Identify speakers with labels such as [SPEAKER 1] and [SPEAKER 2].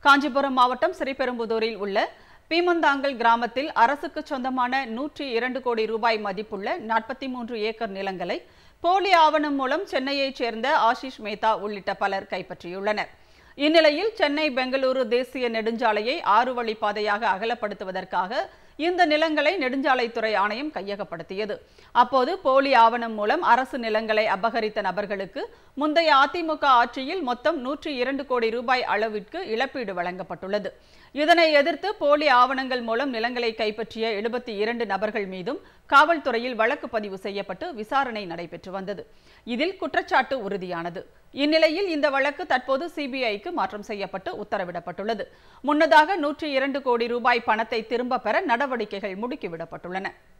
[SPEAKER 1] காஞ்சிபுரம் மாவட்டம் ஸ்ரீபெரும்புதூரில் உள்ள பீமந்தாங்கல் கிராமத்தில் அரசுக்கு சொந்தமான நூற்றி இரண்டு கோடி ரூபாய் மதிப்புள்ள நாற்பத்தி மூன்று ஏக்கர் நிலங்களை போலி ஆவணம் மூலம் சென்னையைச் சேர்ந்த ஆஷிஷ் மேத்தா உள்ளிட்ட பலர் கைப்பற்றியுள்ளனர் இந்நிலையில் சென்னை பெங்களூரு தேசிய நெடுஞ்சாலையை ஆறு வழி பாதையாக அகலப்படுத்துவதற்காக இந்த நிலங்களை நெடுஞ்சாலைத்துறை ஆணையம் கையகப்படுத்தியது அப்போது போலி ஆவணம் மூலம் அரசு நிலங்களை அபகரித்த நபர்களுக்கு முந்தைய அதிமுக ஆட்சியில் மொத்தம் நூற்றி இரண்டு கோடி ரூபாய் அளவிற்கு இழப்பீடு வழங்கப்பட்டுள்ளது இதனை எதிர்த்து போலி ஆவணங்கள் மூலம் நிலங்களை கைப்பற்றிய எழுபத்தி இரண்டு நபர்கள் மீதும் காவல்துறையில் வழக்கு பதிவு செய்யப்பட்டு விசாரணை நடைபெற்று வந்தது இதில் குற்றச்சாட்டு உறுதியானது இந்நிலையில் இந்த வழக்கு தற்போது சிபிஐக்கு மாற்றம் செய்யப்பட்டு உத்தரவிடப்பட்டுள்ளது முன்னதாக நூற்றி இரண்டு கோடி ரூபாய் பணத்தை திரும்ப பெற நடவடிக்கைகள் முடுக்கிவிடப்பட்டுள்ளன